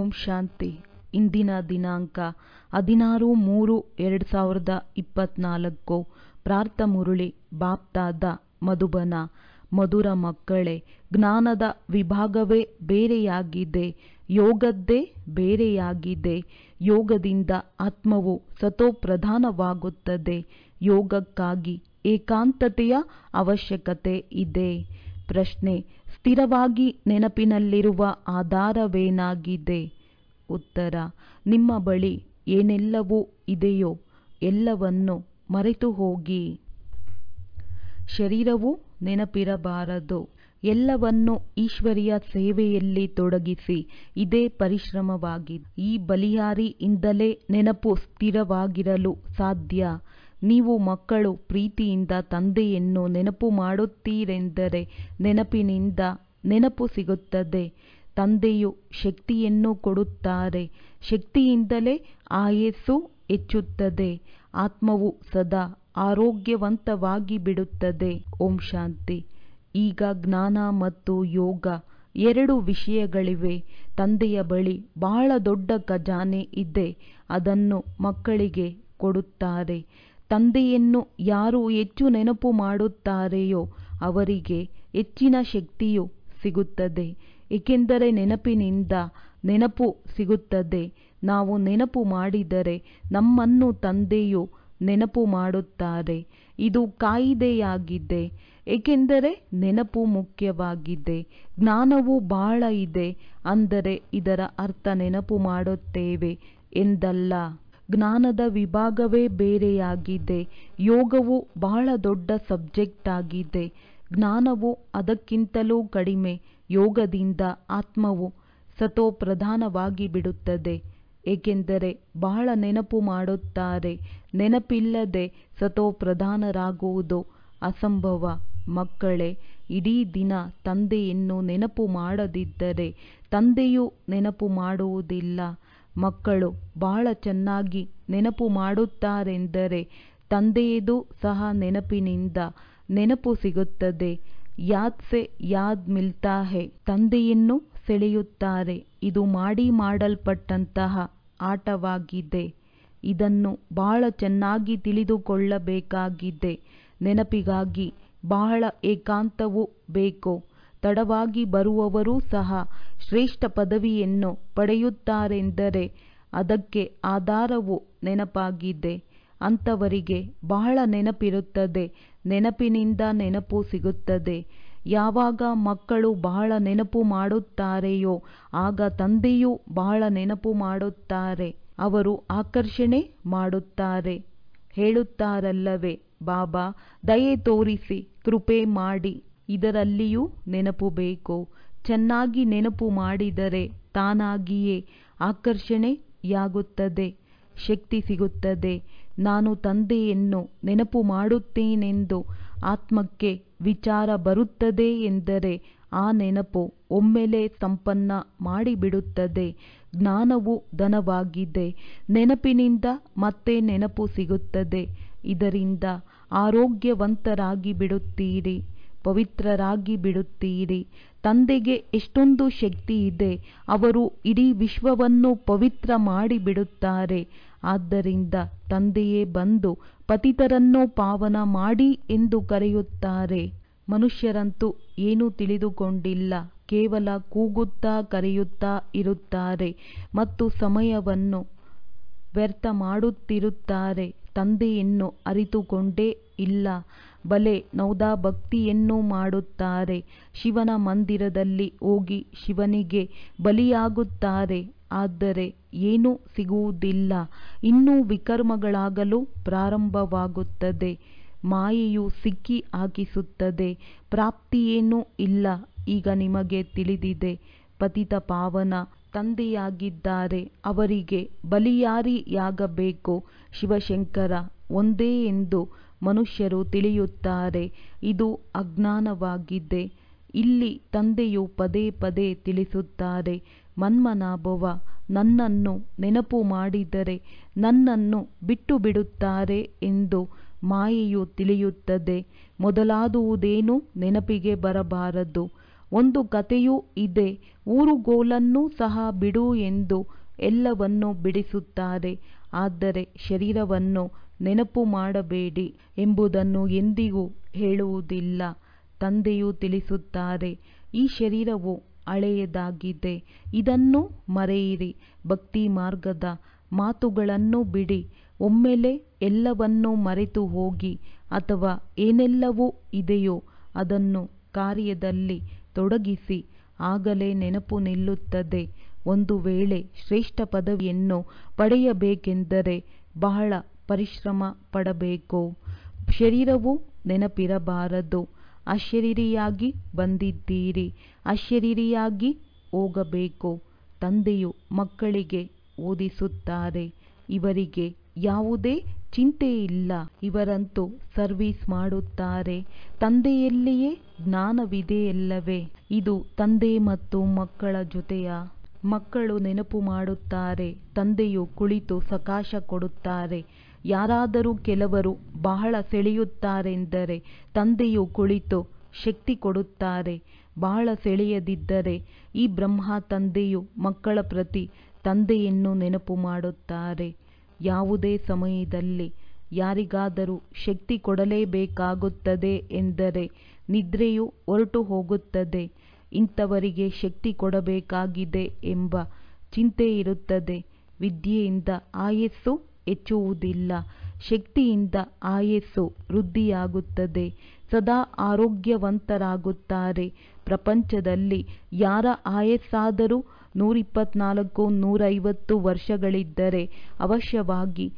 ಓಂ ಶಾಂತಿ ಇಂದಿನ ದಿನಾಂಕ ಹದಿನಾರು ಮೂರು ಎರಡು ಸಾವಿರದ ಇಪ್ಪತ್ತ್ನಾಲ್ಕು ಪ್ರಾರ್ಥ ಮುರಳಿ ಬಾಪ್ತಾದ ಮಧುಬನ ಮಧುರ ಮಕ್ಕಳೇ ಜ್ಞಾನದ ವಿಭಾಗವೇ ಬೇರೆಯಾಗಿದೆ ಯೋಗದ್ದೇ ಬೇರೆಯಾಗಿದೆ ಯೋಗದಿಂದ ಆತ್ಮವು ಸತೋಪ್ರಧಾನವಾಗುತ್ತದೆ ಯೋಗಕ್ಕಾಗಿ ಏಕಾಂತತೆಯ ಅವಶ್ಯಕತೆ ಇದೆ ಪ್ರಶ್ನೆ ಸ್ಥಿರವಾಗಿ ನೆನಪಿನಲ್ಲಿರುವ ಆಧಾರವೇನಾಗಿದೆ ಉತ್ತರ ನಿಮ್ಮ ಬಳಿ ಏನೆಲ್ಲವೂ ಇದೆಯೋ ಎಲ್ಲವನ್ನು ಮರೆತು ಹೋಗಿ ಶರೀರವು ನೆನಪಿರಬಾರದು ಎಲ್ಲವನ್ನು ಈಶ್ವರಿಯ ಸೇವೆಯಲ್ಲಿ ತೊಡಗಿಸಿ ಇದೇ ಪರಿಶ್ರಮವಾಗಿದೆ ಈ ಬಲಿಹಾರಿಯಿಂದಲೇ ನೆನಪು ಸ್ಥಿರವಾಗಿರಲು ಸಾಧ್ಯ ನೀವು ಮಕ್ಕಳು ಪ್ರೀತಿಯಿಂದ ತಂದೆಯನ್ನು ನೆನಪು ಮಾಡುತ್ತೀರೆಂದರೆ ನೆನಪಿನಿಂದ ನೆನಪು ಸಿಗುತ್ತದೆ ತಂದೆಯು ಶಕ್ತಿಯನ್ನು ಕೊಡುತ್ತಾರೆ ಶಕ್ತಿಯಿಂದಲೇ ಆಯಸ್ಸು ಹೆಚ್ಚುತ್ತದೆ ಆತ್ಮವು ಸದಾ ಆರೋಗ್ಯವಂತವಾಗಿ ಬಿಡುತ್ತದೆ ಓಂ ಶಾಂತಿ ಈಗ ಜ್ಞಾನ ಮತ್ತು ಯೋಗ ಎರಡು ವಿಷಯಗಳಿವೆ ತಂದೆಯ ಬಳಿ ಬಹಳ ದೊಡ್ಡ ಖಜಾನೆ ಇದೆ ಅದನ್ನು ಮಕ್ಕಳಿಗೆ ಕೊಡುತ್ತಾರೆ ತಂದೆಯನ್ನು ಯಾರು ಹೆಚ್ಚು ನೆನಪು ಮಾಡುತ್ತಾರೆಯೋ ಅವರಿಗೆ ಹೆಚ್ಚಿನ ಶಕ್ತಿಯು ಸಿಗುತ್ತದೆ ಏಕೆಂದರೆ ನೆನಪಿನಿಂದ ನೆನಪು ಸಿಗುತ್ತದೆ ನಾವು ನೆನಪು ಮಾಡಿದರೆ ನಮ್ಮನ್ನು ತಂದೆಯು ನೆನಪು ಮಾಡುತ್ತಾರೆ ಇದು ಕಾಯಿದೆಯಾಗಿದೆ ಏಕೆಂದರೆ ನೆನಪು ಮುಖ್ಯವಾಗಿದೆ ಜ್ಞಾನವು ಬಹಳ ಇದೆ ಅಂದರೆ ಇದರ ಅರ್ಥ ನೆನಪು ಮಾಡುತ್ತೇವೆ ಎಂದಲ್ಲ ಜ್ಞಾನದ ವಿಭಾಗವೇ ಬೇರೆಯಾಗಿದೆ ಯೋಗವು ಬಹಳ ದೊಡ್ಡ ಸಬ್ಜೆಕ್ಟ್ ಆಗಿದೆ ಜ್ಞಾನವು ಅದಕ್ಕಿಂತಲೂ ಕಡಿಮೆ ಯೋಗದಿಂದ ಆತ್ಮವು ಸತೋಪ್ರಧಾನವಾಗಿ ಬಿಡುತ್ತದೆ ಏಕೆಂದರೆ ಬಹಳ ನೆನಪು ಮಾಡುತ್ತಾರೆ ನೆನಪಿಲ್ಲದೆ ಸತೋಪ್ರಧಾನರಾಗುವುದು ಅಸಂಭವ ಮಕ್ಕಳೇ ಇಡೀ ದಿನ ತಂದೆಯನ್ನು ನೆನಪು ಮಾಡದಿದ್ದರೆ ತಂದೆಯು ನೆನಪು ಮಾಡುವುದಿಲ್ಲ ಮಕ್ಕಳು ಬಹಳ ಚೆನ್ನಾಗಿ ನೆನಪು ಮಾಡುತ್ತಾರೆಂದರೆ ತಂದೆಯದು ಸಹ ನೆನಪಿನಿಂದ ನೆನಪು ಸಿಗುತ್ತದೆ ಯಾದ್ ಸೆ ಯಾದ್ ಮಿಲ್ತಾ ಹೇ ತಂದೆಯನ್ನು ಸೆಳೆಯುತ್ತಾರೆ ಇದು ಮಾಡಿ ಮಾಡಲ್ಪಟ್ಟಂತಹ ಆಟವಾಗಿದೆ ಇದನ್ನು ಬಹಳ ಚೆನ್ನಾಗಿ ತಿಳಿದುಕೊಳ್ಳಬೇಕಾಗಿದೆ ನೆನಪಿಗಾಗಿ ಬಹಳ ಏಕಾಂತವು ಬೇಕು ತಡವಾಗಿ ಬರುವವರೂ ಸಹ ಶ್ರೇಷ್ಠ ಪದವಿಯನ್ನು ಪಡೆಯುತ್ತಾರೆಂದರೆ ಅದಕ್ಕೆ ಆಧಾರವು ನೆನಪಾಗಿದೆ ಅಂಥವರಿಗೆ ಬಹಳ ನೆನಪಿರುತ್ತದೆ ನೆನಪಿನಿಂದ ನೆನಪು ಸಿಗುತ್ತದೆ ಯಾವಾಗ ಮಕ್ಕಳು ಬಹಳ ನೆನಪು ಮಾಡುತ್ತಾರೆಯೋ ಆಗ ತಂದೆಯೂ ಬಹಳ ನೆನಪು ಮಾಡುತ್ತಾರೆ ಅವರು ಆಕರ್ಷಣೆ ಮಾಡುತ್ತಾರೆ ಹೇಳುತ್ತಾರಲ್ಲವೇ ಬಾಬಾ ದಯೆ ತೋರಿಸಿ ಕೃಪೆ ಮಾಡಿ ಇದರಲ್ಲಿಯೂ ನೆನಪು ಬೇಕು ಚೆನ್ನಾಗಿ ನೆನಪು ಮಾಡಿದರೆ ತಾನಾಗಿಯೇ ಆಕರ್ಷಣೆಯಾಗುತ್ತದೆ ಶಕ್ತಿ ಸಿಗುತ್ತದೆ ನಾನು ತಂದೆಯನ್ನು ನೆನಪು ಮಾಡುತ್ತೇನೆಂದು ಆತ್ಮಕ್ಕೆ ವಿಚಾರ ಬರುತ್ತದೆ ಎಂದರೆ ಆ ನೆನಪು ಒಮ್ಮೆಲೆ ಸಂಪನ್ನ ಮಾಡಿಬಿಡುತ್ತದೆ ಜ್ಞಾನವು ಧನವಾಗಿದೆ ನೆನಪಿನಿಂದ ಮತ್ತೆ ನೆನಪು ಸಿಗುತ್ತದೆ ಇದರಿಂದ ಆರೋಗ್ಯವಂತರಾಗಿ ಬಿಡುತ್ತೀರಿ ಪವಿತ್ರರಾಗಿ ಬಿಡುತ್ತೀರಿ ತಂದೆಗೆ ಎಷ್ಟೊಂದು ಶಕ್ತಿ ಇದೆ ಅವರು ಇಡೀ ವಿಶ್ವವನ್ನು ಪವಿತ್ರ ಮಾಡಿಬಿಡುತ್ತಾರೆ ಆದ್ದರಿಂದ ತಂದೆಯೇ ಬಂದು ಪತಿತರನ್ನು ಪಾವನ ಮಾಡಿ ಎಂದು ಕರೆಯುತ್ತಾರೆ ಮನುಷ್ಯರಂತೂ ಏನೂ ತಿಳಿದುಕೊಂಡಿಲ್ಲ ಕೇವಲ ಕೂಗುತ್ತಾ ಕರೆಯುತ್ತಾ ಇರುತ್ತಾರೆ ಮತ್ತು ಸಮಯವನ್ನು ವ್ಯರ್ಥ ಮಾಡುತ್ತಿರುತ್ತಾರೆ ತಂದೆಯನ್ನು ಅರಿತುಕೊಂಡೇ ಇಲ್ಲ ಬಲೆ ನೌದಾ ಭಕ್ತಿಯನ್ನು ಮಾಡುತ್ತಾರೆ ಶಿವನ ಮಂದಿರದಲ್ಲಿ ಹೋಗಿ ಶಿವನಿಗೆ ಬಲಿಯಾಗುತ್ತಾರೆ ಆದರೆ ಏನೂ ಸಿಗುವುದಿಲ್ಲ ಇನ್ನೂ ವಿಕರ್ಮಗಳಾಗಲು ಪ್ರಾರಂಭವಾಗುತ್ತದೆ ಮಾಯೆಯು ಸಿಕ್ಕಿ ಹಾಕಿಸುತ್ತದೆ ಪ್ರಾಪ್ತಿಯೇನೂ ಇಲ್ಲ ಈಗ ನಿಮಗೆ ತಿಳಿದಿದೆ ಪತಿತ ಪಾವನ ತಂದೆಯಾಗಿದ್ದಾರೆ ಅವರಿಗೆ ಬಲಿಯಾರಿಯಾಗಬೇಕು ಶಿವಶಂಕರ ಒಂದೇ ಎಂದು ಮನುಷ್ಯರು ತಿಳಿಯುತ್ತಾರೆ ಇದು ಅಜ್ಞಾನವಾಗಿದೆ ಇಲ್ಲಿ ತಂದೆಯು ಪದೇ ಪದೇ ತಿಳಿಸುತ್ತಾರೆ ಮನ್ಮನಾಭವ ನನ್ನನ್ನು ನೆನಪು ಮಾಡಿದರೆ ನನ್ನನ್ನು ಬಿಟ್ಟು ಬಿಡುತ್ತಾರೆ ಎಂದು ಮಾಯೆಯು ತಿಳಿಯುತ್ತದೆ ಮೊದಲಾದುವುದೇನೂ ನೆನಪಿಗೆ ಬರಬಾರದು ಒಂದು ಕಥೆಯೂ ಇದೆ ಊರುಗೋಲನ್ನು ಸಹ ಬಿಡು ಎಂದು ಎಲ್ಲವನ್ನೂ ಬಿಡಿಸುತ್ತಾರೆ ಆದರೆ ಶರೀರವನ್ನು ನೆನಪು ಮಾಡಬೇಡಿ ಎಂಬುದನ್ನು ಎಂದಿಗೂ ಹೇಳುವುದಿಲ್ಲ ತಂದೆಯು ತಿಳಿಸುತ್ತಾರೆ ಈ ಶರೀರವು ಹಳೆಯದಾಗಿದೆ ಇದನ್ನು ಮರೆಯಿರಿ ಭಕ್ತಿ ಮಾರ್ಗದ ಮಾತುಗಳನ್ನು ಬಿಡಿ ಒಮ್ಮೆಲೆ ಎಲ್ಲವನ್ನೂ ಮರೆತು ಹೋಗಿ ಅಥವಾ ಏನೆಲ್ಲವೂ ಇದೆಯೋ ಅದನ್ನು ಕಾರ್ಯದಲ್ಲಿ ತೊಡಗಿಸಿ ಆಗಲೇ ನೆನಪು ನಿಲ್ಲುತ್ತದೆ ಒಂದು ವೇಳೆ ಶ್ರೇಷ್ಠ ಪದವಿಯನ್ನು ಪಡೆಯಬೇಕೆಂದರೆ ಬಹಳ ಪರಿಶ್ರಮ ಪಡಬೇಕು ಶರೀರವು ನೆನಪಿರಬಾರದು ಅಶರೀರಿಯಾಗಿ ಬಂದಿದ್ದೀರಿ ಅಶರೀರಿಯಾಗಿ ಹೋಗಬೇಕು ತಂದೆಯು ಮಕ್ಕಳಿಗೆ ಓದಿಸುತ್ತಾರೆ ಇವರಿಗೆ ಯಾವುದೇ ಚಿಂತೆಯಿಲ್ಲ ಇವರಂತೂ ಸರ್ವೀಸ್ ಮಾಡುತ್ತಾರೆ ತಂದೆಯಲ್ಲಿಯೇ ಜ್ಞಾನವಿದೆಯಲ್ಲವೇ ಇದು ತಂದೆ ಮತ್ತು ಮಕ್ಕಳ ಜೊತೆಯ ಮಕ್ಕಳು ನೆನಪು ಮಾಡುತ್ತಾರೆ ತಂದೆಯು ಕುಳಿತು ಸಕಾಶ ಕೊಡುತ್ತಾರೆ ಯಾರಾದರೂ ಕೆಲವರು ಬಹಳ ಸೆಳೆಯುತ್ತಾರೆಂದರೆ ತಂದೆಯು ಕುಳಿತು ಶಕ್ತಿ ಕೊಡುತ್ತಾರೆ ಬಹಳ ಸೆಳೆಯದಿದ್ದರೆ ಈ ಬ್ರಹ್ಮ ತಂದೆಯು ಮಕ್ಕಳ ಪ್ರತಿ ತಂದೆಯನ್ನು ನೆನಪು ಮಾಡುತ್ತಾರೆ ಯಾವುದೇ ಸಮಯದಲ್ಲಿ ಯಾರಿಗಾದರೂ ಶಕ್ತಿ ಕೊಡಲೇಬೇಕಾಗುತ್ತದೆ ಎಂದರೆ ನಿದ್ರೆಯು ಹೊರಟು ಹೋಗುತ್ತದೆ ಇಂಥವರಿಗೆ ಶಕ್ತಿ ಕೊಡಬೇಕಾಗಿದೆ ಎಂಬ ಚಿಂತೆ ಇರುತ್ತದೆ ವಿದ್ಯೆಯಿಂದ ಆಯಸ್ಸು ಹೆಚ್ಚುವುದಿಲ್ಲ ಶಕ್ತಿಯಿಂದ ಆಯಸ್ಸು ವೃದ್ಧಿಯಾಗುತ್ತದೆ ಸದಾ ಆರೋಗ್ಯವಂತರಾಗುತ್ತಾರೆ ಪ್ರಪಂಚದಲ್ಲಿ ಯಾರ ಆಯಸ್ಸಾದರೂ ನೂರಿಪ್ಪತ್ನಾಲ್ಕು ನೂರೈವತ್ತು ವರ್ಷಗಳಿದ್ದರೆ ಅವಶ್ಯವಾಗಿ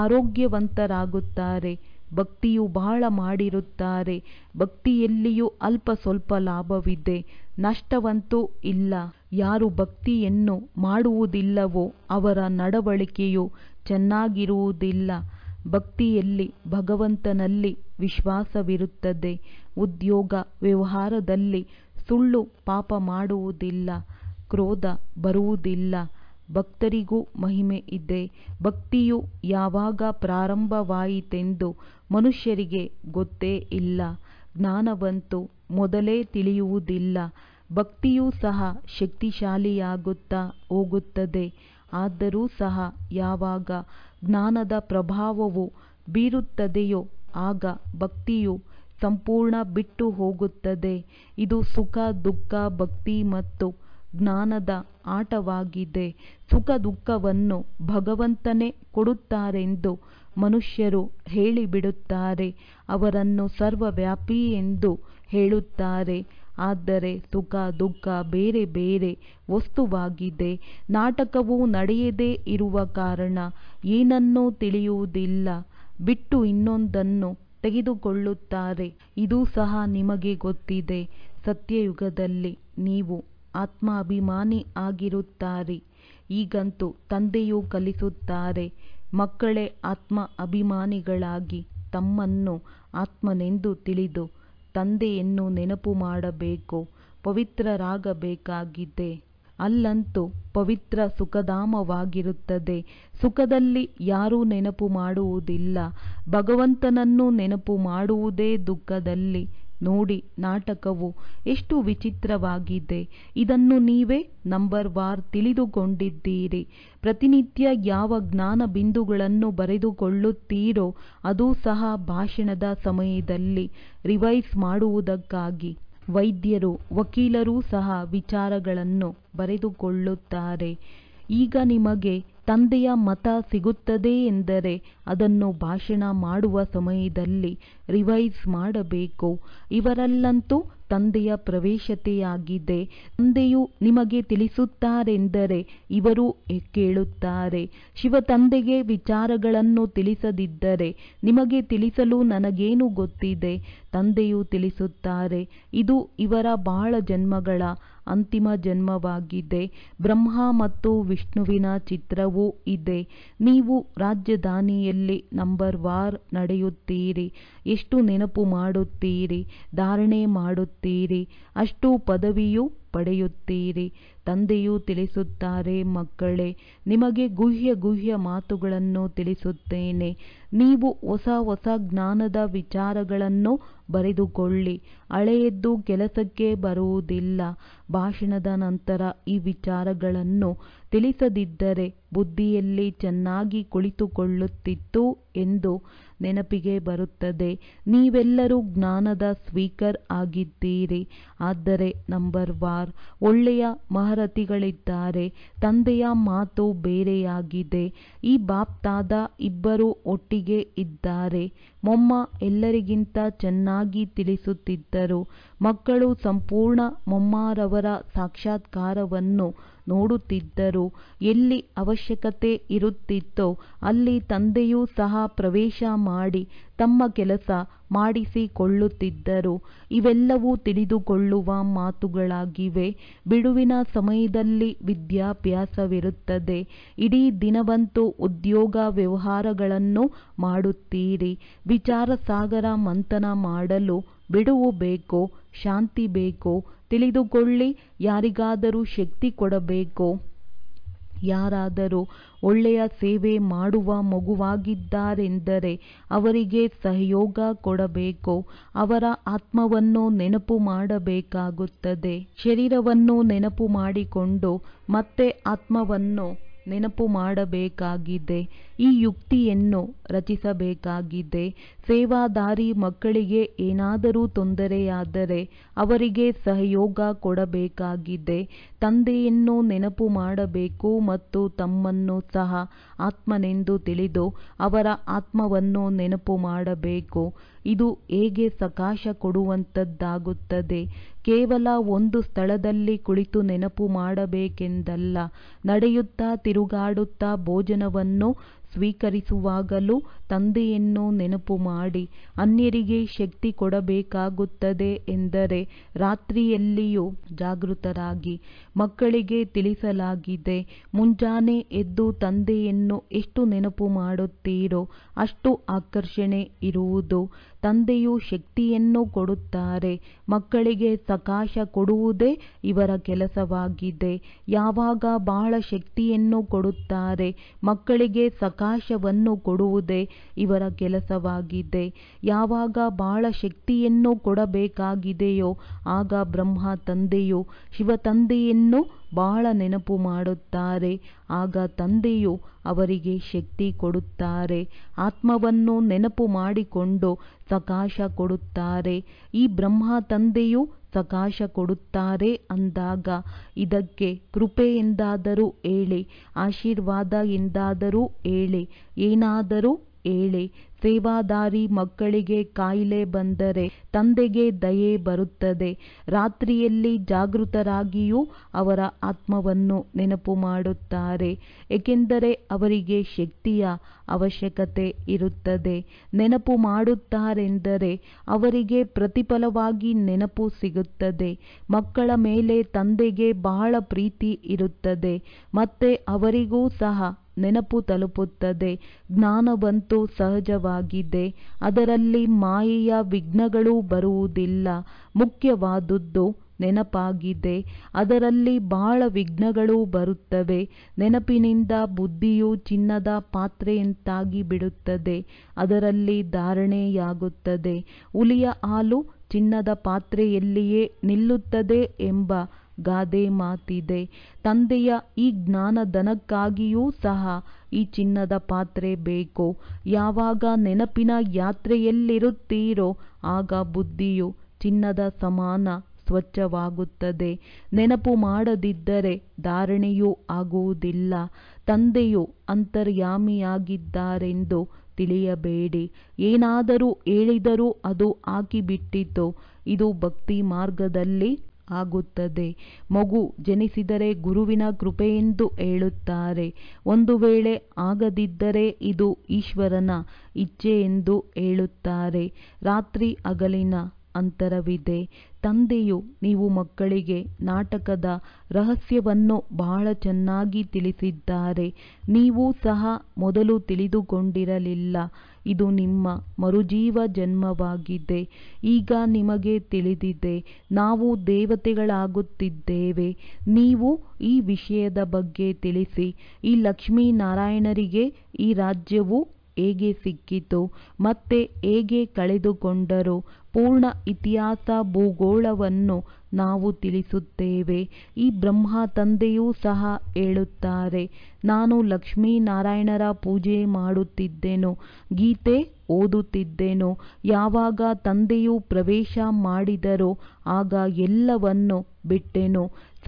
ಆರೋಗ್ಯವಂತರಾಗುತ್ತಾರೆ ಭಕ್ತಿಯು ಬಹಳ ಮಾಡಿರುತ್ತಾರೆ ಭಕ್ತಿಯಲ್ಲಿಯೂ ಅಲ್ಪ ಸ್ವಲ್ಪ ಲಾಭವಿದೆ ನಷ್ಟವಂತೂ ಇಲ್ಲ ಯಾರು ಭಕ್ತಿಯನ್ನು ಮಾಡುವುದಿಲ್ಲವೋ ಅವರ ನಡವಳಿಕೆಯು ಚೆನ್ನಾಗಿರುವುದಿಲ್ಲ ಭಕ್ತಿಯಲ್ಲಿ ಭಗವಂತನಲ್ಲಿ ವಿಶ್ವಾಸವಿರುತ್ತದೆ ಉದ್ಯೋಗ ವ್ಯವಹಾರದಲ್ಲಿ ಸುಳ್ಳು ಪಾಪ ಮಾಡುವುದಿಲ್ಲ ಕ್ರೋಧ ಬರುವುದಿಲ್ಲ ಭಕ್ತರಿಗೂ ಮಹಿಮೆ ಇದೆ ಭಕ್ತಿಯು ಯಾವಾಗ ಪ್ರಾರಂಭವಾಯಿತೆಂದು ಮನುಷ್ಯರಿಗೆ ಗೊತ್ತೇ ಇಲ್ಲ ಜ್ಞಾನವಂತೂ ಮೊದಲೇ ತಿಳಿಯುವುದಿಲ್ಲ ಭಕ್ತಿಯೂ ಸಹ ಶಕ್ತಿಶಾಲಿಯಾಗುತ್ತಾ ಹೋಗುತ್ತದೆ ಆದರೂ ಸಹ ಯಾವಾಗ ಜ್ಞಾನದ ಪ್ರಭಾವವು ಬೀರುತ್ತದೆಯೋ ಆಗ ಭಕ್ತಿಯು ಸಂಪೂರ್ಣ ಬಿಟ್ಟು ಹೋಗುತ್ತದೆ ಇದು ಸುಖ ದುಃಖ ಭಕ್ತಿ ಮತ್ತು ಜ್ಞಾನದ ಆಟವಾಗಿದೆ ಸುಖ ದುಃಖವನ್ನು ಭಗವಂತನೇ ಕೊಡುತ್ತಾರೆಂದು ಮನುಷ್ಯರು ಹೇಳಿಬಿಡುತ್ತಾರೆ ಅವರನ್ನು ಸರ್ವವ್ಯಾಪಿ ಎಂದು ಹೇಳುತ್ತಾರೆ ಆದರೆ ಸುಖ ದುಃಖ ಬೇರೆ ಬೇರೆ ವಸ್ತುವಾಗಿದೆ ನಾಟಕವು ನಡೆಯದೇ ಇರುವ ಕಾರಣ ಏನನ್ನೂ ತಿಳಿಯುವುದಿಲ್ಲ ಬಿಟ್ಟು ಇನ್ನೊಂದನ್ನು ತೆಗೆದುಕೊಳ್ಳುತ್ತಾರೆ ಇದೂ ಸಹ ನಿಮಗೆ ಗೊತ್ತಿದೆ ಸತ್ಯಯುಗದಲ್ಲಿ ನೀವು ಆತ್ಮಾಭಿಮಾನಿ ಆಗಿರುತ್ತಾರೆ ಈಗಂತೂ ತಂದೆಯು ಕಲಿಸುತ್ತಾರೆ ಮಕ್ಕಳೇ ಆತ್ಮ ಅಭಿಮಾನಿಗಳಾಗಿ ತಮ್ಮನ್ನು ಆತ್ಮನೆಂದು ತಿಳಿದು ತಂದೆಯನ್ನು ನೆನಪು ಮಾಡಬೇಕು ಪವಿತ್ರರಾಗಬೇಕಾಗಿದೆ ಅಲ್ಲಂತೂ ಪವಿತ್ರ ಸುಖಧಾಮವಾಗಿರುತ್ತದೆ ಸುಖದಲ್ಲಿ ಯಾರೂ ನೆನಪು ಮಾಡುವುದಿಲ್ಲ ಭಗವಂತನನ್ನು ನೆನಪು ಮಾಡುವುದೇ ದುಃಖದಲ್ಲಿ ನೋಡಿ ನಾಟಕವು ಎಷ್ಟು ವಿಚಿತ್ರವಾಗಿದೆ ಇದನ್ನು ನೀವೇ ನಂಬರ್ ವಾರ್ ತಿಳಿದುಕೊಂಡಿದ್ದೀರಿ ಪ್ರತಿನಿತ್ಯ ಯಾವ ಜ್ಞಾನ ಬಿಂದುಗಳನ್ನು ಬರೆದುಕೊಳ್ಳುತ್ತೀರೋ ಅದೂ ಸಹ ಭಾಷಣದ ಸಮಯದಲ್ಲಿ ರಿವೈಸ್ ಮಾಡುವುದಕ್ಕಾಗಿ ವೈದ್ಯರು ವಕೀಲರೂ ಸಹ ವಿಚಾರಗಳನ್ನು ಬರೆದುಕೊಳ್ಳುತ್ತಾರೆ ಈಗ ನಿಮಗೆ ತಂದೆಯ ಮತ ಸಿಗುತ್ತದೆ ಎಂದರೆ ಅದನ್ನು ಭಾಷಣ ಮಾಡುವ ಸಮಯದಲ್ಲಿ ರಿವೈಸ್ ಮಾಡಬೇಕು ಇವರಲ್ಲಂತೂ ತಂದೆಯ ಪ್ರವೇಶತೆಯಾಗಿದೆ ತಂದೆಯು ನಿಮಗೆ ತಿಳಿಸುತ್ತಾರೆಂದರೆ ಇವರು ಕೇಳುತ್ತಾರೆ ಶಿವ ತಂದೆಗೆ ವಿಚಾರಗಳನ್ನು ತಿಳಿಸದಿದ್ದರೆ ನಿಮಗೆ ತಿಳಿಸಲು ನನಗೇನು ಗೊತ್ತಿದೆ ತಂದೆಯು ತಿಳಿಸುತ್ತಾರೆ ಇದು ಇವರ ಬಹಳ ಜನ್ಮಗಳ ಅಂತಿಮ ಜನ್ಮವಾಗಿದೆ ಬ್ರಹ್ಮ ಮತ್ತು ವಿಷ್ಣುವಿನ ಚಿತ್ರವೂ ಇದೆ ನೀವು ರಾಜಧಾನಿಯಲ್ಲಿ ನಂಬರ್ ವಾರ್ ನಡೆಯುತ್ತೀರಿ ಎಷ್ಟು ನೆನಪು ಮಾಡುತ್ತೀರಿ ಧಾರಣೆ ಮಾಡುತ್ತೀರಿ ಅಷ್ಟು ಪದವಿಯು ಪಡೆಯುತ್ತೀರಿ ತಂದೆಯು ತಿಳಿಸುತ್ತಾರೆ ಮಕ್ಕಳೇ ನಿಮಗೆ ಗುಹ್ಯ ಗುಹ್ಯ ಮಾತುಗಳನ್ನು ತಿಳಿಸುತ್ತೇನೆ ನೀವು ಹೊಸ ಹೊಸ ಜ್ಞಾನದ ವಿಚಾರಗಳನ್ನು ಬರೆದುಕೊಳ್ಳಿ ಹಳೆಯದ್ದು ಕೆಲಸಕ್ಕೆ ಬರುವುದಿಲ್ಲ ಭಾಷಣದ ನಂತರ ಈ ವಿಚಾರಗಳನ್ನು ತಿಳಿಸದಿದ್ದರೆ ಬುದ್ಧಿಯಲ್ಲಿ ಚೆನ್ನಾಗಿ ಕುಳಿತುಕೊಳ್ಳುತ್ತಿತ್ತು ಎಂದು ನೆನಪಿಗೆ ಬರುತ್ತದೆ ನೀವೆಲ್ಲರೂ ಜ್ಞಾನದ ಸ್ಪೀಕರ್ ಆಗಿದ್ದೀರಿ ಆದರೆ ನಂಬರ್ ವಾರ್ ಒಳ್ಳೆಯ ಮಹರತಿಗಳಿದ್ದಾರೆ ತಂದೆಯ ಮಾತು ಬೇರೆಯಾಗಿದೆ ಈ ಬಾಪ್ತಾದ ಇಬ್ಬರು ಒಟ್ಟಿಗೆ ಇದ್ದಾರೆ ಮೊಮ್ಮ ಎಲ್ಲರಿಗಿಂತ ಚೆನ್ನಾಗಿ ತಿಳಿಸುತ್ತಿದ್ದರು ಮಕ್ಕಳು ಸಂಪೂರ್ಣ ಮೊಮ್ಮರವರ ಸಾಕ್ಷಾತ್ಕಾರವನ್ನು ನೋಡುತ್ತಿದ್ದರು ಎಲ್ಲಿ ಅವಶ್ಯಕತೆ ಇರುತ್ತಿತ್ತೋ ಅಲ್ಲಿ ತಂದೆಯೂ ಸಹ ಪ್ರವೇಶ ಮಾಡಿ ತಮ್ಮ ಕೆಲಸ ಮಾಡಿಸಿಕೊಳ್ಳುತ್ತಿದ್ದರು ಇವೆಲ್ಲವೂ ತಿಳಿದುಕೊಳ್ಳುವ ಮಾತುಗಳಾಗಿವೆ ಬಿಡುವಿನ ಸಮಯದಲ್ಲಿ ವಿದ್ಯಾಭ್ಯಾಸವಿರುತ್ತದೆ ಇಡೀ ದಿನವಂತೂ ಉದ್ಯೋಗ ವ್ಯವಹಾರಗಳನ್ನು ಮಾಡುತ್ತೀರಿ ವಿಚಾರ ಸಾಗರ ಮಂಥನ ಮಾಡಲು ಬಿಡುವು ಬೇಕೋ ಶಾಂತಿ ಬೇಕೋ ತಿಳಿದುಕೊಳ್ಳಿ ಯಾರಿಗಾದರೂ ಶಕ್ತಿ ಕೊಡಬೇಕೋ ಯಾರಾದರೂ ಒಳ್ಳೆಯ ಸೇವೆ ಮಾಡುವ ಮಗುವಾಗಿದ್ದಾರೆಂದರೆ ಅವರಿಗೆ ಸಹಯೋಗ ಕೊಡಬೇಕು ಅವರ ಆತ್ಮವನ್ನು ನೆನಪು ಮಾಡಬೇಕಾಗುತ್ತದೆ ಶರೀರವನ್ನು ನೆನಪು ಮಾಡಿಕೊಂಡು ಮತ್ತೆ ಆತ್ಮವನ್ನು ನೆನಪು ಮಾಡಬೇಕಾಗಿದೆ ಈ ಯುಕ್ತಿಯನ್ನು ರಚಿಸಬೇಕಾಗಿದೆ ಸೇವಾದಾರಿ ಮಕ್ಕಳಿಗೆ ಏನಾದರೂ ತೊಂದರೆಯಾದರೆ ಅವರಿಗೆ ಸಹಯೋಗ ಕೊಡಬೇಕಾಗಿದೆ ತಂದೆಯನ್ನು ನೆನಪು ಮಾಡಬೇಕು ಮತ್ತು ತಮ್ಮನ್ನು ಸಹ ಆತ್ಮನೆಂದು ತಿಳಿದು ಅವರ ಆತ್ಮವನ್ನು ನೆನಪು ಮಾಡಬೇಕು ಇದು ಹೇಗೆ ಸಕಾಶ ಕೊಡುವಂಥದ್ದಾಗುತ್ತದೆ ಕೇವಲ ಒಂದು ಸ್ಥಳದಲ್ಲಿ ಕುಳಿತು ನೆನಪು ಮಾಡಬೇಕೆಂದಲ್ಲ ನಡೆಯುತ್ತಾ ತಿರುಗಾಡುತ್ತಾ ಭೋಜನವನ್ನು ಸ್ವೀಕರಿಸುವಾಗಲೂ ತಂದೆಯನ್ನು ನೆನಪು ಮಾಡಿ ಅನ್ಯರಿಗೆ ಶಕ್ತಿ ಕೊಡಬೇಕಾಗುತ್ತದೆ ಎಂದರೆ ರಾತ್ರಿಯಲ್ಲಿಯೂ ಜಾಗೃತರಾಗಿ ಮಕ್ಕಳಿಗೆ ತಿಳಿಸಲಾಗಿದೆ ಮುಂಜಾನೆ ಎದ್ದು ತಂದೆಯನ್ನು ಎಷ್ಟು ನೆನಪು ಮಾಡುತ್ತೀರೋ ಅಷ್ಟು ಆಕರ್ಷಣೆ ಇರುವುದು ತಂದೆಯು ಶಕ್ತಿಯನ್ನು ಕೊಡುತ್ತಾರೆ ಮಕ್ಕಳಿಗೆ ಸಕಾಶ ಕೊಡುವುದೇ ಇವರ ಕೆಲಸವಾಗಿದೆ ಯಾವಾಗ ಬಹಳ ಶಕ್ತಿಯನ್ನು ಕೊಡುತ್ತಾರೆ ಮಕ್ಕಳಿಗೆ ಸಕಾಶವನ್ನು ಕೊಡುವುದೇ ಇವರ ಕೆಲಸವಾಗಿದೆ ಯಾವಾಗ ಬಹಳ ಶಕ್ತಿಯನ್ನು ಕೊಡಬೇಕಾಗಿದೆಯೋ ಆಗ ಬ್ರಹ್ಮ ತಂದೆಯು ಶಿವ ತಂದೆಯನ್ನು ಬಹಳ ನೆನಪು ಮಾಡುತ್ತಾರೆ ಆಗ ತಂದೆಯು ಅವರಿಗೆ ಶಕ್ತಿ ಕೊಡುತ್ತಾರೆ ಆತ್ಮವನ್ನು ನೆನಪು ಮಾಡಿಕೊಂಡು ಸಕಾಶ ಕೊಡುತ್ತಾರೆ ಈ ಬ್ರಹ್ಮ ತಂದೆಯು ಸಕಾಶ ಕೊಡುತ್ತಾರೆ ಅಂದಾಗ ಇದಕ್ಕೆ ಕೃಪೆ ಎಂದಾದರೂ ಹೇಳಿ ಆಶೀರ್ವಾದ ಎಂದಾದರೂ ಹೇಳಿ ಏನಾದರೂ ಹೇಳಿ ಸೇವಾದಾರಿ ಮಕ್ಕಳಿಗೆ ಕಾಯಿಲೆ ಬಂದರೆ ತಂದೆಗೆ ದಯೆ ಬರುತ್ತದೆ ರಾತ್ರಿಯಲ್ಲಿ ಜಾಗೃತರಾಗಿಯೂ ಅವರ ಆತ್ಮವನ್ನು ನೆನಪು ಮಾಡುತ್ತಾರೆ ಏಕೆಂದರೆ ಅವರಿಗೆ ಶಕ್ತಿಯ ಅವಶ್ಯಕತೆ ಇರುತ್ತದೆ ನೆನಪು ಮಾಡುತ್ತಾರೆಂದರೆ ಅವರಿಗೆ ಪ್ರತಿಫಲವಾಗಿ ನೆನಪು ಸಿಗುತ್ತದೆ ಮಕ್ಕಳ ಮೇಲೆ ತಂದೆಗೆ ಬಹಳ ಪ್ರೀತಿ ಇರುತ್ತದೆ ಮತ್ತೆ ಅವರಿಗೂ ಸಹ ನೆನಪು ತಲುಪುತ್ತದೆ ಜ್ಞಾನವಂತೂ ಸಹಜವಾಗಿದೆ ಅದರಲ್ಲಿ ಮಾಯೆಯ ವಿಘ್ನಗಳು ಬರುವುದಿಲ್ಲ ಮುಖ್ಯವಾದುದು ನೆನಪಾಗಿದೆ ಅದರಲ್ಲಿ ಬಹಳ ವಿಘ್ನಗಳು ಬರುತ್ತವೆ ನೆನಪಿನಿಂದ ಬುದ್ಧಿಯು ಚಿನ್ನದ ಪಾತ್ರೆಯಂತಾಗಿ ಬಿಡುತ್ತದೆ ಅದರಲ್ಲಿ ಧಾರಣೆಯಾಗುತ್ತದೆ ಹುಲಿಯ ಹಾಲು ಚಿನ್ನದ ಪಾತ್ರೆಯಲ್ಲಿಯೇ ನಿಲ್ಲುತ್ತದೆ ಎಂಬ ಗಾದೆ ಮಾತಿದೆ ತಂದೆಯ ಈ ಜ್ಞಾನಧನಕ್ಕಾಗಿಯೂ ಸಹ ಈ ಚಿನ್ನದ ಪಾತ್ರೆ ಬೇಕು ಯಾವಾಗ ನೆನಪಿನ ಯಾತ್ರೆಯಲ್ಲಿರುತ್ತೀರೋ ಆಗ ಬುದ್ಧಿಯು ಚಿನ್ನದ ಸಮಾನ ಸ್ವಚ್ಛವಾಗುತ್ತದೆ ನೆನಪು ಮಾಡದಿದ್ದರೆ ಧಾರಣೆಯೂ ಆಗುವುದಿಲ್ಲ ತಂದೆಯು ಅಂತರ್ಯಾಮಿಯಾಗಿದ್ದಾರೆಂದು ತಿಳಿಯಬೇಡಿ ಏನಾದರೂ ಹೇಳಿದರೂ ಅದು ಆಗಿಬಿಟ್ಟಿತು ಇದು ಭಕ್ತಿ ಮಾರ್ಗದಲ್ಲಿ ಆಗುತ್ತದೆ ಮಗು ಜನಿಸಿದರೆ ಗುರುವಿನ ಕೃಪೆಯೆಂದು ಹೇಳುತ್ತಾರೆ ಒಂದು ವೇಳೆ ಆಗದಿದ್ದರೆ ಇದು ಈಶ್ವರನ ಇಚ್ಛೆ ಎಂದು ಹೇಳುತ್ತಾರೆ ರಾತ್ರಿ ಹಗಲಿನ ಅಂತರವಿದೆ ತಂದೆಯು ನೀವು ಮಕ್ಕಳಿಗೆ ನಾಟಕದ ರಹಸ್ಯವನ್ನು ಬಹಳ ಚೆನ್ನಾಗಿ ತಿಳಿಸಿದ್ದಾರೆ ನೀವು ಸಹ ಮೊದಲು ತಿಳಿದುಕೊಂಡಿರಲಿಲ್ಲ ಇದು ನಿಮ್ಮ ಮರುಜೀವ ಜನ್ಮವಾಗಿದೆ ಈಗ ನಿಮಗೆ ತಿಳಿದಿದೆ ನಾವು ದೇವತೆಗಳಾಗುತ್ತಿದ್ದೇವೆ ನೀವು ಈ ವಿಷಯದ ಬಗ್ಗೆ ತಿಳಿಸಿ ಈ ಲಕ್ಷ್ಮೀನಾರಾಯಣರಿಗೆ ಈ ರಾಜ್ಯವು ಹೇಗೆ ಸಿಕ್ಕಿತು ಮತ್ತೆ ಹೇಗೆ ಕಳೆದುಕೊಂಡರು ಪೂರ್ಣ ಇತಿಹಾಸ ಭೂಗೋಳವನ್ನು ನಾವು ತಿಳಿಸುತ್ತೇವೆ ಈ ಬ್ರಹ್ಮ ತಂದೆಯೂ ಸಹ ಹೇಳುತ್ತಾರೆ ನಾನು ಲಕ್ಷ್ಮೀನಾರಾಯಣರ ಪೂಜೆ ಮಾಡುತ್ತಿದ್ದೆನು ಗೀತೆ ಓದುತ್ತಿದ್ದೆನು ಯಾವಾಗ ತಂದೆಯು ಪ್ರವೇಶ ಮಾಡಿದರೋ ಆಗ ಎಲ್ಲವನ್ನು ಬಿಟ್ಟೆನು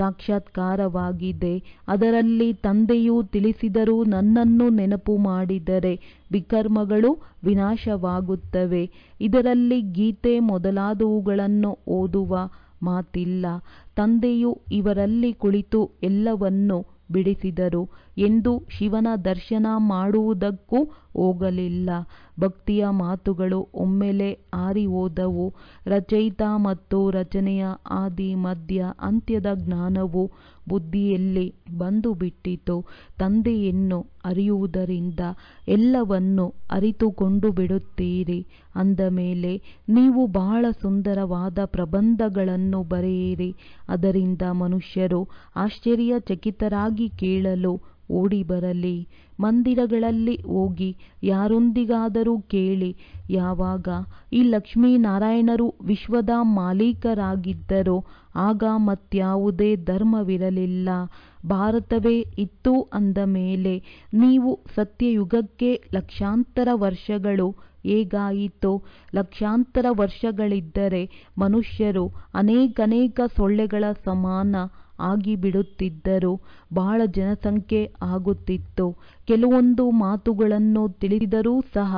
ಸಾಕ್ಷಾತ್ಕಾರವಾಗಿದೆ ಅದರಲ್ಲಿ ತಂದೆಯು ತಿಳಿಸಿದರೂ ನನ್ನನ್ನು ನೆನಪು ಮಾಡಿದರೆ ವಿಕರ್ಮಗಳು ವಿನಾಶವಾಗುತ್ತವೆ ಇದರಲ್ಲಿ ಗೀತೆ ಮೊದಲಾದವುಗಳನ್ನು ಓದುವ ಮಾತಿಲ್ಲ ತಂದೆಯು ಇವರಲ್ಲಿ ಕುಳಿತು ಎಲ್ಲವನ್ನು ಬಿಡಿಸಿದರು ಎಂದು ಶಿವನ ದರ್ಶನ ಮಾಡುವುದಕ್ಕೂ ಹೋಗಲಿಲ್ಲ ಭಕ್ತಿಯ ಮಾತುಗಳು ಒಮ್ಮೆಲೆ ಹಾರಿ ಹೋದವು ರಚಯಿತ ಮತ್ತು ರಚನೆಯ ಆದಿ ಮಧ್ಯ ಅಂತ್ಯದ ಜ್ಞಾನವು ಬುದ್ಧಿಯಲ್ಲಿ ಬಂದು ಬಿಟ್ಟಿತು ತಂದೆಯನ್ನು ಅರಿಯುವುದರಿಂದ ಎಲ್ಲವನ್ನು ಅರಿತುಕೊಂಡು ಬಿಡುತ್ತೀರಿ ಅಂದ ಮೇಲೆ ನೀವು ಬಹಳ ಸುಂದರವಾದ ಪ್ರಬಂಧಗಳನ್ನು ಬರೆಯಿರಿ ಅದರಿಂದ ಮನುಷ್ಯರು ಆಶ್ಚರ್ಯಚಕಿತರಾಗಿ ಕೇಳಲು ಓಡಿ ಬರಲಿ ಮಂದಿರಗಳಲ್ಲಿ ಹೋಗಿ ಯಾರೊಂದಿಗಾದರೂ ಕೇಳಿ ಯಾವಾಗ ಈ ಲಕ್ಷ್ಮೀನಾರಾಯಣರು ವಿಶ್ವದ ಮಾಲೀಕರಾಗಿದ್ದರೋ ಆಗ ಮತ್ಯಾವುದೇ ಧರ್ಮವಿರಲಿಲ್ಲ ಭಾರತವೇ ಇತ್ತು ಅಂದ ಮೇಲೆ ನೀವು ಸತ್ಯಯುಗಕ್ಕೆ ಲಕ್ಷಾಂತರ ವರ್ಷಗಳು ಹೇಗಾಯಿತೋ ಲಕ್ಷಾಂತರ ವರ್ಷಗಳಿದ್ದರೆ ಮನುಷ್ಯರು ಅನೇಕನೇಕ ಸೊಳ್ಳೆಗಳ ಸಮಾನ ಆಗಿಬಿಡುತ್ತಿದ್ದರು ಬಹಳ ಜನಸಂಖ್ಯೆ ಆಗುತ್ತಿತ್ತು ಕೆಲವೊಂದು ಮಾತುಗಳನ್ನು ತಿಳಿದರೂ ಸಹ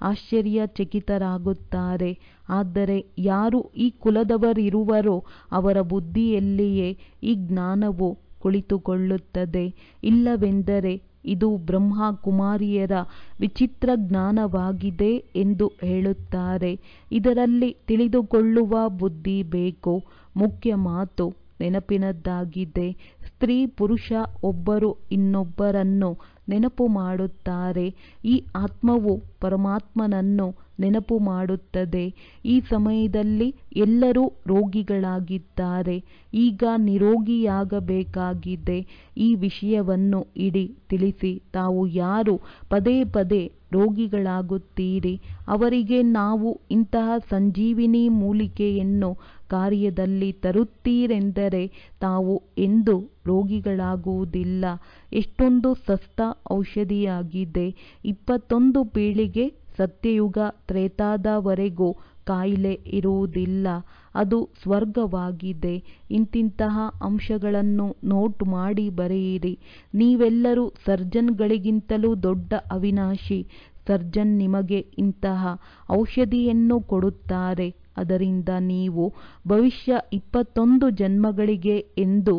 ಆಶ್ಚರ್ಯಚಕಿತರಾಗುತ್ತಾರೆ ಆದರೆ ಯಾರು ಈ ಕುಲದವರಿರುವರೋ ಅವರ ಬುದ್ಧಿಯಲ್ಲಿಯೇ ಈ ಜ್ಞಾನವು ಕುಳಿತುಕೊಳ್ಳುತ್ತದೆ ಇಲ್ಲವೆಂದರೆ ಇದು ಬ್ರಹ್ಮ ಕುಮಾರಿಯರ ವಿಚಿತ್ರ ಜ್ಞಾನವಾಗಿದೆ ಎಂದು ಹೇಳುತ್ತಾರೆ ಇದರಲ್ಲಿ ತಿಳಿದುಕೊಳ್ಳುವ ಬುದ್ಧಿ ಬೇಕು ಮುಖ್ಯ ಮಾತು ನೆನಪಿನದ್ದಾಗಿದೆ ಸ್ತ್ರೀ ಪುರುಷ ಒಬ್ಬರು ಇನ್ನೊಬ್ಬರನ್ನು ನೆನಪು ಮಾಡುತ್ತಾರೆ ಈ ಆತ್ಮವು ಪರಮಾತ್ಮನನ್ನು ನೆನಪು ಮಾಡುತ್ತದೆ ಈ ಸಮಯದಲ್ಲಿ ಎಲ್ಲರೂ ರೋಗಿಗಳಾಗಿದ್ದಾರೆ ಈಗ ನಿರೋಗಿಯಾಗಬೇಕಾಗಿದೆ ಈ ವಿಷಯವನ್ನು ಇಡಿ ತಿಳಿಸಿ ತಾವು ಯಾರು ಪದೇ ಪದೇ ರೋಗಿಗಳಾಗುತ್ತೀರಿ ಅವರಿಗೆ ನಾವು ಇಂತಹ ಸಂಜೀವಿನಿ ಮೂಲಿಕೆಯನ್ನು ಕಾರ್ಯದಲ್ಲಿ ತರುತ್ತೀರೆಂದರೆ ತಾವು ಎಂದು ರೋಗಿಗಳಾಗುವುದಿಲ್ಲ ಎಷ್ಟೊಂದು ಸಸ್ತ ಔಷಧಿಯಾಗಿದೆ ಇಪ್ಪತ್ತೊಂದು ಪೀಳಿಗೆ ಸತ್ಯಯುಗ ತ್ರೇತಾದವರೆಗೂ ಕಾಯಿಲೆ ಇರುವುದಿಲ್ಲ ಅದು ಸ್ವರ್ಗವಾಗಿದೆ ಇಂತಿಂತಹ ಅಂಶಗಳನ್ನು ನೋಟ್ ಮಾಡಿ ಬರೆಯಿರಿ ನೀವೆಲ್ಲರೂ ಸರ್ಜನ್ಗಳಿಗಿಂತಲೂ ದೊಡ್ಡ ಅವಿನಾಶಿ ಸರ್ಜನ್ ನಿಮಗೆ ಇಂತಹ ಔಷಧಿಯನ್ನು ಕೊಡುತ್ತಾರೆ ಅದರಿಂದ ನೀವು ಭವಿಷ್ಯ ಇಪ್ಪತ್ತೊಂದು ಜನ್ಮಗಳಿಗೆ ಎಂದು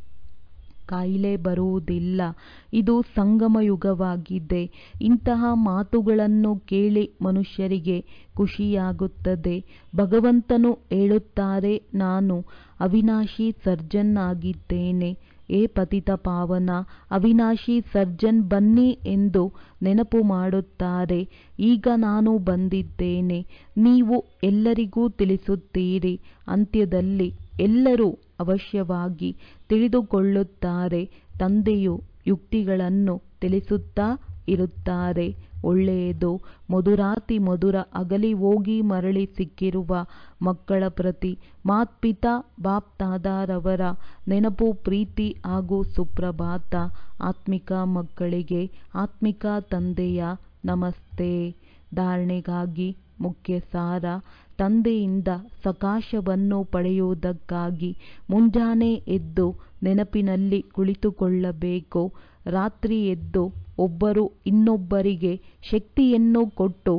ಕಾಯಿಲೆ ಬರುವುದಿಲ್ಲ ಇದು ಸಂಗಮಯುಗವಾಗಿದೆ ಇಂತಹ ಮಾತುಗಳನ್ನು ಕೇಳಿ ಮನುಷ್ಯರಿಗೆ ಖುಷಿಯಾಗುತ್ತದೆ ಭಗವಂತನು ಹೇಳುತ್ತಾರೆ ನಾನು ಅವಿನಾಶಿ ಸರ್ಜನ್ ಆಗಿದ್ದೇನೆ ಏ ಪತಿತ ಪಾವನ ಅವಿನಾಶಿ ಸರ್ಜನ್ ಬನ್ನಿ ಎಂದು ನೆನಪು ಮಾಡುತ್ತಾರೆ ಈಗ ನಾನು ಬಂದಿದ್ದೇನೆ ನೀವು ಎಲ್ಲರಿಗೂ ತಿಳಿಸುತ್ತೀರಿ ಅಂತ್ಯದಲ್ಲಿ ಎಲ್ಲರೂ ಅವಶ್ಯವಾಗಿ ತಿಳಿದುಕೊಳ್ಳುತ್ತಾರೆ ತಂದೆಯು ಯುಕ್ತಿಗಳನ್ನು ತಿಳಿಸುತ್ತಾ ಇರುತ್ತಾರೆ ಒಳ್ಳೆಯದು ಮಧುರಾತಿ ಮಧುರ ಅಗಲಿ ಹೋಗಿ ಮರಳಿ ಸಿಕ್ಕಿರುವ ಮಕ್ಕಳ ಪ್ರತಿ ಮಾತ್ಪಿತಾ ಬಾಪ್ತಾದಾರವರ ನೆನಪು ಪ್ರೀತಿ ಹಾಗೂ ಸುಪ್ರಭಾತ ಆತ್ಮಿಕ ಮಕ್ಕಳಿಗೆ ಆತ್ಮಿಕ ತಂದೆಯ ನಮಸ್ತೆ ಧಾರಣೆಗಾಗಿ ಮುಖ್ಯ ಸಾರ ತಂದೆಯಿಂದ ಸಕಾಶವನ್ನು ಪಡೆಯುವುದಕ್ಕಾಗಿ ಮುಂಜಾನೆ ಎದ್ದು ನೆನಪಿನಲ್ಲಿ ಕುಳಿತುಕೊಳ್ಳಬೇಕು ರಾತ್ರಿ ಎದ್ದು ಒಬ್ಬರು ಇನ್ನೊಬ್ಬರಿಗೆ ಶಕ್ತಿಯನ್ನು ಕೊಟ್ಟು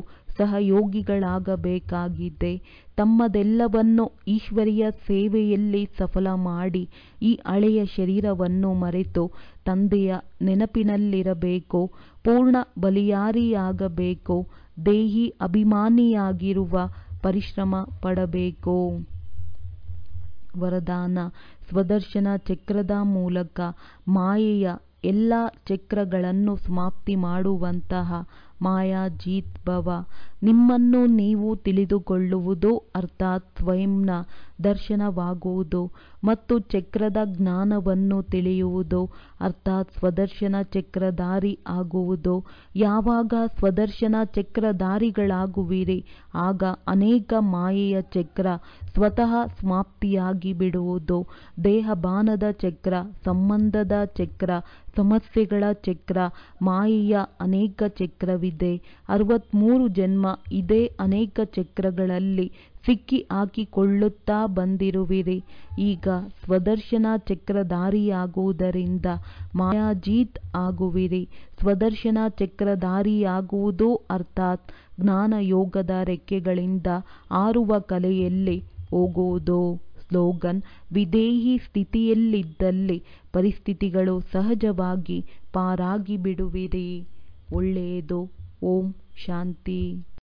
ಸಹಯೋಗಿಗಳಾಗಬೇಕಾಗಿದೆ ತಮ್ಮದೆಲ್ಲವನ್ನು ಈಶ್ವರಿಯ ಸೇವೆಯಲ್ಲಿ ಸಫಲ ಮಾಡಿ ಈ ಹಳೆಯ ಶರೀರವನ್ನು ಮರೆತು ತಂದೆಯ ನೆನಪಿನಲ್ಲಿರಬೇಕು ಪೂರ್ಣ ಬಲಿಯಾರಿಯಾಗಬೇಕು ದೇಹಿ ಅಭಿಮಾನಿಯಾಗಿರುವ ಪರಿಶ್ರಮ ಪಡಬೇಕು ವರದಾನ ಸ್ವದರ್ಶನ ಚಕ್ರದ ಮೂಲಕ ಮಾಯೆಯ ಎಲ್ಲ ಚಕ್ರಗಳನ್ನು ಸಮಾಪ್ತಿ ಮಾಡುವಂತಹ ಮಾಯಾಜೀತ್ ಭವ ನಿಮ್ಮನ್ನು ನೀವು ತಿಳಿದುಕೊಳ್ಳುವುದು ಅರ್ಥಾತ್ ಸ್ವಯಂನ ದರ್ಶನವಾಗುವುದು ಮತ್ತು ಚಕ್ರದ ಜ್ಞಾನವನ್ನು ತಿಳಿಯುವುದು ಅರ್ಥಾತ್ ಸ್ವದರ್ಶನ ಚಕ್ರಧಾರಿ ಆಗುವುದು ಯಾವಾಗ ಸ್ವದರ್ಶನ ಚಕ್ರಧಾರಿಗಳಾಗುವಿರಿ ಆಗ ಅನೇಕ ಮಾಯೆಯ ಚಕ್ರ ಸ್ವತಃ ಸಮಾಪ್ತಿಯಾಗಿ ಬಿಡುವುದು ದೇಹಬಾನದ ಚಕ್ರ ಸಂಬಂಧದ ಚಕ್ರ ಸಮಸ್ಯೆಗಳ ಚಕ್ರ ಮಾಯೆಯ ಅನೇಕ ಚಕ್ರವಿದೆ ಅರವತ್ಮೂರು ಜನ್ಮ ಇದೇ ಅನೇಕ ಚಕ್ರಗಳಲ್ಲಿ ಸಿಕ್ಕಿ ಹಾಕಿಕೊಳ್ಳುತ್ತಾ ಬಂದಿರುವಿರಿ ಈಗ ಸ್ವದರ್ಶನ ಚಕ್ರಧಾರಿಯಾಗುವುದರಿಂದ ಮಾಯಾಜೀತ್ ಆಗುವಿರಿ ಸ್ವದರ್ಶನ ಚಕ್ರಧಾರಿಯಾಗುವುದು ಅರ್ಥಾತ್ ಜ್ಞಾನ ಯೋಗದ ರೆಕ್ಕೆಗಳಿಂದ ಹಾರುವ ಕಲೆಯಲ್ಲಿ ಹೋಗುವುದು ಸ್ಲೋಗನ್ ವಿಧೇಹಿ ಸ್ಥಿತಿಯಲ್ಲಿದ್ದಲ್ಲಿ ಪರಿಸ್ಥಿತಿಗಳು ಸಹಜವಾಗಿ ಪಾರಾಗಿ ಬಿಡುವಿರಿ ಒಳ್ಳೆಯದು ಓಂ ಶಾಂತಿ